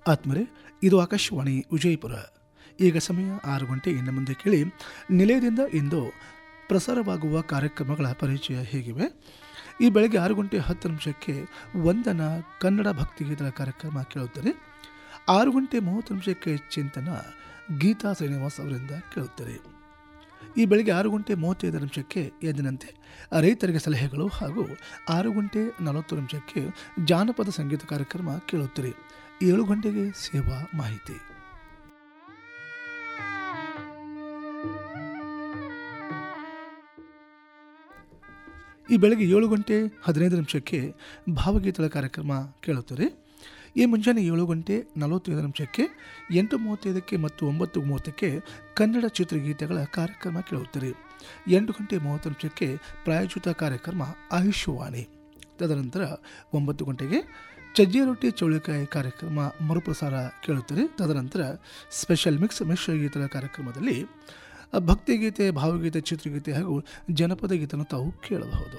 ಆತ್ಮರೆ ಇದು ಆಕಾಶವಾಣಿ ವಿಜಯಪುರ ಈಗ ಸಮಯ ಆರು ಗಂಟೆ ಇನ್ನು ಮುಂದೆ ಕೇಳಿ ನಿಲಯದಿಂದ ಇಂದು ಪ್ರಸಾರವಾಗುವ ಕಾರ್ಯಕ್ರಮಗಳ ಪರಿಚಯ ಹೇಗಿವೆ ಈ ಬೆಳಗ್ಗೆ ಆರು ಗಂಟೆ ಹತ್ತು ನಿಮಿಷಕ್ಕೆ ವಂದನ ಕನ್ನಡ ಭಕ್ತಿಗೀತಗಳ ಕಾರ್ಯಕ್ರಮ ಕೇಳುತ್ತಾರೆ ಆರು ಗಂಟೆ ಮೂವತ್ತು ನಿಮಿಷಕ್ಕೆ ಚಿಂತನ ಗೀತಾ ಶ್ರೀನಿವಾಸ್ ಅವರಿಂದ ಕೇಳುತ್ತಾರೆ ಈ ಬೆಳಗ್ಗೆ ಆರು ಗಂಟೆ ಮೂವತ್ತೈದು ನಿಮಿಷಕ್ಕೆ ಎದ್ದಿನಂತೆ ರೈತರಿಗೆ ಸಲಹೆಗಳು ಹಾಗೂ ಆರು ಗಂಟೆ ನಲವತ್ತು ನಿಮಿಷಕ್ಕೆ ಜಾನಪದ ಸಂಗೀತ ಕಾರ್ಯಕ್ರಮ ಕೇಳುತ್ತೀರಿ ಏಳು ಗಂಟೆಗೆ ಸೇವಾ ಮಾಹಿತಿ ಈ ಬೆಳಗ್ಗೆ ಏಳು ಗಂಟೆ ಹದಿನೈದು ನಿಮಿಷಕ್ಕೆ ಭಾವಗೀತಗಳ ಕಾರ್ಯಕ್ರಮ ಕೇಳುತ್ತಾರೆ ಈ ಮುಂಜಾನೆ ಏಳು ಗಂಟೆ ನಲವತ್ತೈದು ನಿಮಿಷಕ್ಕೆ ಎಂಟು ಮೂವತ್ತೈದಕ್ಕೆ ಮತ್ತು ಒಂಬತ್ತು ಮೂವತ್ತಕ್ಕೆ ಕನ್ನಡ ಚಿತ್ರಗೀತೆಗಳ ಕಾರ್ಯಕ್ರಮ ಕೇಳುತ್ತಾರೆ ಎಂಟು ಗಂಟೆ ಮೂವತ್ತು ನಿಮಿಷಕ್ಕೆ ಪ್ರಾಯೋಜಿತ ಕಾರ್ಯಕ್ರಮ ಆಯುಷ್ಯವಾಣಿ ತದನಂತರ ಒಂಬತ್ತು ಗಂಟೆಗೆ ಚಜ್ಜಿ ರೊಟ್ಟಿ ಚೌಳಿಕಾಯಿ ಕಾರ್ಯಕ್ರಮ ಮರುಪ್ರಸಾರ ಕೇಳುತ್ತಾರೆ ತದನಂತರ ಸ್ಪೆಷಲ್ ಮಿಕ್ಸ್ ಮಿಶ್ರಗೀತೆಗಳ ಕಾರ್ಯಕ್ರಮದಲ್ಲಿ ಭಕ್ತಿಗೀತೆ ಭಾವಗೀತೆ ಚಿತ್ರಗೀತೆ ಹಾಗೂ ಜನಪದ ಗೀತೆಯನ್ನು ತಾವು ಕೇಳಬಹುದು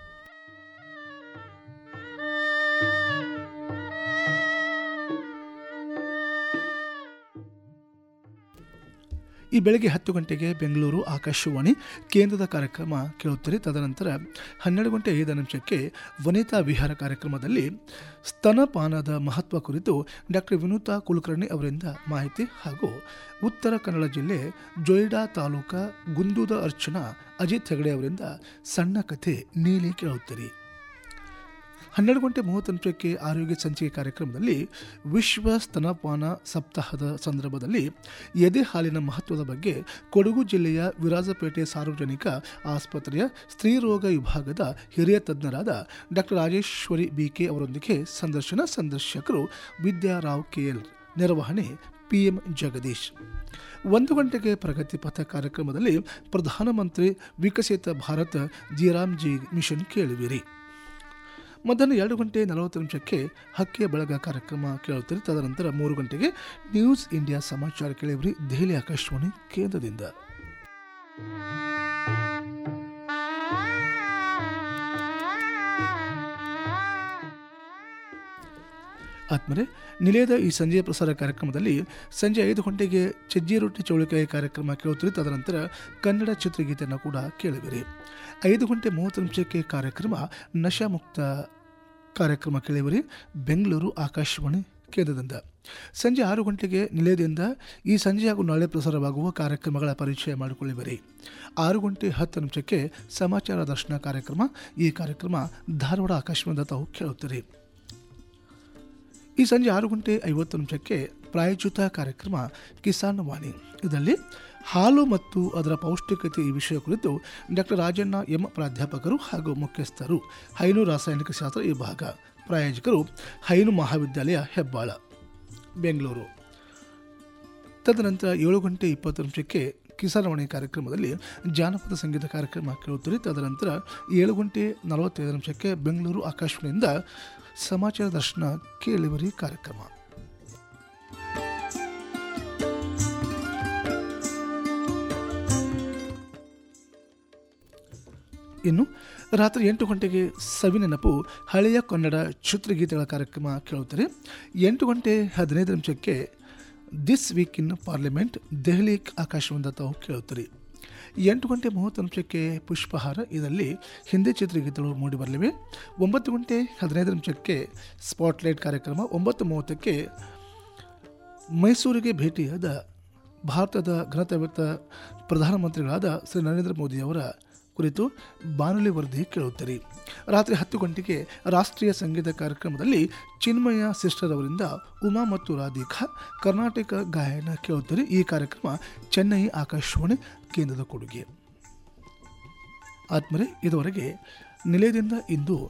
ಈ ಬೆಳಗ್ಗೆ ಹತ್ತು ಗಂಟೆಗೆ ಬೆಂಗಳೂರು ಆಕಾಶವಾಣಿ ಕೇಂದ್ರದ ಕಾರ್ಯಕ್ರಮ ಕೇಳುತ್ತಾರೆ ತದನಂತರ ಹನ್ನೆರಡು ಗಂಟೆ ಐದು ನಿಮಿಷಕ್ಕೆ ವನಿತಾ ವಿಹಾರ ಕಾರ್ಯಕ್ರಮದಲ್ಲಿ ಸ್ತನಪಾನದ ಮಹತ್ವ ಕುರಿತು ಡಾಕ್ಟರ್ ವಿನೂತಾ ಕುಲಕರ್ಣಿ ಅವರಿಂದ ಮಾಹಿತಿ ಹಾಗೂ ಉತ್ತರ ಕನ್ನಡ ಜಿಲ್ಲೆ ಜೊಯ್ಡಾ ತಾಲೂಕಾ ಗುಂದೂದ ಅರ್ಚನಾ ಅಜಿತ್ ಹೆಗಡೆ ಅವರಿಂದ ಸಣ್ಣ ಕಥೆ ನೀಲಿ ಕೇಳುತ್ತೀರಿ ಹನ್ನೆರಡು ಗಂಟೆ ಮೂವತ್ತು ನಿಮಿಷಕ್ಕೆ ಆರೋಗ್ಯ ಸಂಚಿಕೆ ಕಾರ್ಯಕ್ರಮದಲ್ಲಿ ವಿಶ್ವ ಸ್ತನಪಾನ ಸಪ್ತಾಹದ ಸಂದರ್ಭದಲ್ಲಿ ಎದೆ ಹಾಲಿನ ಮಹತ್ವದ ಬಗ್ಗೆ ಕೊಡಗು ಜಿಲ್ಲೆಯ ವಿರಾಜಪೇಟೆ ಸಾರ್ವಜನಿಕ ಆಸ್ಪತ್ರೆಯ ಸ್ತ್ರೀರೋಗ ವಿಭಾಗದ ಹಿರಿಯ ತಜ್ಞರಾದ ಡಾಕ್ಟರ್ ರಾಜೇಶ್ವರಿ ಬಿಕೆ ಅವರೊಂದಿಗೆ ಸಂದರ್ಶನ ಸಂದರ್ಶಕರು ವಿದ್ಯಾರಾವ್ ಕೆಎಲ್ ನಿರ್ವಹಣೆ ಪಿಎಂ ಜಗದೀಶ್ ಒಂದು ಗಂಟೆಗೆ ಪ್ರಗತಿ ಪಥ ಕಾರ್ಯಕ್ರಮದಲ್ಲಿ ಪ್ರಧಾನಮಂತ್ರಿ ವಿಕಸಿತ ಭಾರತ ಜಿರಾಮ್ಜಿ ಮಿಷನ್ ಕೇಳುವಿರಿ ಮಧ್ಯಾಹ್ನ ಎರಡು ಗಂಟೆ ನಲವತ್ತು ನಿಮಿಷಕ್ಕೆ ಹಕ್ಕಿಯ ಬೆಳಗ ಕಾರ್ಯಕ್ರಮ ಕೇಳುತ್ತಾರೆ ತದನಂತರ ಮೂರು ಗಂಟೆಗೆ ನ್ಯೂಸ್ ಇಂಡಿಯಾ ಸಮಾಚಾರ ಕೇಳಿವ್ರಿ ದೆಹಲಿ ಆಕಾಶವಾಣಿ ಕೇಂದ್ರದಿಂದ ಆತ್ಮರೆ ನಿಲಯದ ಈ ಸಂಜೆಯ ಪ್ರಸಾರ ಕಾರ್ಯಕ್ರಮದಲ್ಲಿ ಸಂಜೆ ಐದು ಗಂಟೆಗೆ ಚಜ್ಜಿ ರೊಟ್ಟಿ ಚೌಳಿಕಾಯಿ ಕಾರ್ಯಕ್ರಮ ಕೇಳುತ್ತೀರಿ ತದನಂತರ ಕನ್ನಡ ಚಿತ್ರಗೀತೆಯನ್ನು ಕೂಡ ಕೇಳುವಿರಿ ಐದು ಗಂಟೆ ಮೂವತ್ತು ನಿಮಿಷಕ್ಕೆ ಕಾರ್ಯಕ್ರಮ ನಶಾಮುಕ್ತ ಕಾರ್ಯಕ್ರಮ ಕೇಳಿವರಿ ಬೆಂಗಳೂರು ಆಕಾಶವಾಣಿ ಕೇಂದ್ರದಿಂದ ಸಂಜೆ ಆರು ಗಂಟೆಗೆ ನಿಲಯದಿಂದ ಈ ಸಂಜೆ ಹಾಗೂ ನಾಳೆ ಪ್ರಸಾರವಾಗುವ ಕಾರ್ಯಕ್ರಮಗಳ ಪರಿಚಯ ಮಾಡಿಕೊಳ್ಳಿವರಿ ಆರು ಗಂಟೆ ಹತ್ತು ನಿಮಿಷಕ್ಕೆ ಸಮಾಚಾರ ದರ್ಶನ ಕಾರ್ಯಕ್ರಮ ಈ ಕಾರ್ಯಕ್ರಮ ಧಾರವಾಡ ಆಕಾಶವಾಣಿಯಿಂದ ತಾವು ಕೇಳುತ್ತೀರಿ ಈ ಸಂಜೆ ಆರು ಗಂಟೆ ಐವತ್ತು ನಿಮಿಷಕ್ಕೆ ಪ್ರಾಯೋಜಿತ ಕಾರ್ಯಕ್ರಮ ಕಿಸಾನ್ ವಾಣಿ ಇದರಲ್ಲಿ ಹಾಲು ಮತ್ತು ಅದರ ಪೌಷ್ಟಿಕತೆ ಈ ವಿಷಯ ಕುರಿತು ಡಾಕ್ಟರ್ ರಾಜಣ್ಣ ಎಂ ಪ್ರಾಧ್ಯಾಪಕರು ಹಾಗೂ ಮುಖ್ಯಸ್ಥರು ಹೈನು ರಾಸಾಯನಿಕ ಶಾಸ್ತ್ರ ವಿಭಾಗ ಪ್ರಾಯೋಜಕರು ಹೈನು ಮಹಾವಿದ್ಯಾಲಯ ಹೆಬ್ಬಾಳ ಬೆಂಗಳೂರು ತದನಂತರ ಏಳು ಗಂಟೆ ಇಪ್ಪತ್ತು ನಿಮಿಷಕ್ಕೆ ಕಿಸಾನವಾಣಿ ಕಾರ್ಯಕ್ರಮದಲ್ಲಿ ಜಾನಪದ ಸಂಗೀತ ಕಾರ್ಯಕ್ರಮ ಕೇಳುತ್ತೀರಿ ತದನಂತರ ಏಳು ಗಂಟೆ ನಲವತ್ತೈದು ನಿಮಿಷಕ್ಕೆ ಬೆಂಗಳೂರು ಆಕಾಶವಾಣಿಯಿಂದ ಸಮಾಚಾರ ದರ್ಶನ ಕೇಳುವರಿ ಕಾರ್ಯಕ್ರಮ ಇನ್ನು ರಾತ್ರಿ ಎಂಟು ಗಂಟೆಗೆ ಸವಿನೆನಪು ಹಳೆಯ ಕನ್ನಡ ಚಿತ್ರಗೀತೆಗಳ ಕಾರ್ಯಕ್ರಮ ಕೇಳುತ್ತಾರೆ ಎಂಟು ಗಂಟೆ ಹದಿನೈದು ನಿಮಿಷಕ್ಕೆ this week in parliament Delhi ಆಕಾಶವಾಣಿಯಿಂದ ತಾವು ಕೇಳುತ್ತೀರಿ ಎಂಟು ಗಂಟೆ ಮೂವತ್ತು ನಿಮಿಷಕ್ಕೆ ಪುಷ್ಪಹಾರ ಇದರಲ್ಲಿ ಹಿಂದಿ ಚಿತ್ರಗೀತೆಗಳು ಮೂಡಿಬರಲಿವೆ ಒಂಬತ್ತು ಗಂಟೆ ಹದಿನೈದು ನಿಮಿಷಕ್ಕೆ ಸ್ಪಾಟ್ಲೈಟ್ ಕಾರ್ಯಕ್ರಮ ಒಂಬತ್ತು ಮೂವತ್ತಕ್ಕೆ ಮೈಸೂರಿಗೆ ಭೇಟಿಯಾದ ಭಾರತದ ಘನತಾವ್ಯಕ್ತ ಪ್ರಧಾನಮಂತ್ರಿಗಳಾದ ಶ್ರೀ ನರೇಂದ್ರ ಮೋದಿಯವರ ಕುರಿತು ಬಾನುಲಿ ವರದಿ ಕೇಳುತ್ತೀರಿ ರಾತ್ರಿ ಹತ್ತು ಗಂಟೆಗೆ ರಾಷ್ಟ್ರೀಯ ಸಂಗೀತ ಕಾರ್ಯಕ್ರಮದಲ್ಲಿ ಚಿನ್ಮಯ ಸಿಸ್ಟರ್ ಅವರಿಂದ ಉಮಾ ಮತ್ತು ರಾಧಿಕಾ ಕರ್ನಾಟಕ ಗಾಯನ ಕೇಳುತ್ತೀರಿ ಈ ಕಾರ್ಯಕ್ರಮ ಚೆನ್ನೈ ಆಕಾಶವಾಣಿ ಕೇಂದ್ರದ ಕೊಡುಗೆ ಆತ್ಮರೆ ಇದುವರೆಗೆ ನಿಲಯದಿಂದ ಇಂದು